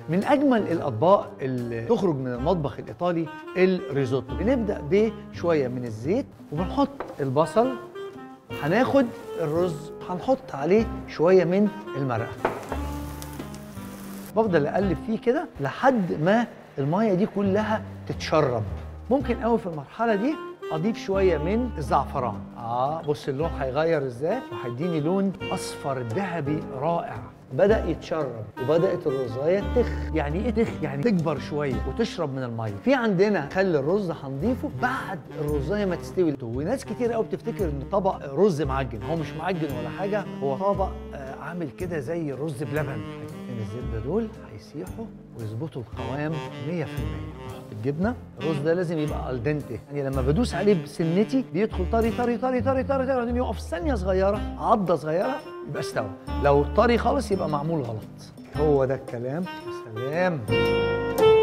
من اجمل الاطباق اللي تخرج من المطبخ الايطالي الريزوتو بنبدا بشويه من الزيت وبنحط البصل هناخد الرز هنحط عليه شويه من المرقه بفضل اقلب فيه كده لحد ما الميه دي كلها تتشرب ممكن قوي في المرحله دي اضيف شويه من الزعفران اه بص اللون هيغير ازاي وهيديني لون اصفر ذهبي رائع بدا يتشرب وبدات الرزايه تخ يعني ايه تخ يعني تكبر شويه وتشرب من الميه في عندنا خل الرز هنضيفه بعد الرزايه ما تستوي وناس كتير قوي بتفتكر ان طبق رز معجن هو مش معجن ولا حاجه هو طبق آه عامل كده زي الرز بلبن ان الزبده دول هيسيحوا ويظبطوا القوام 100% الجبنه الرز ده لازم يبقى الدنتي يعني لما بدوس عليه بسنتي بيدخل طري طري طري طري طري طري بعدين يقف ثانيه صغيره عضه صغيره يبقى استوى لو طري خالص يبقى معمول غلط هو ده الكلام يا سلام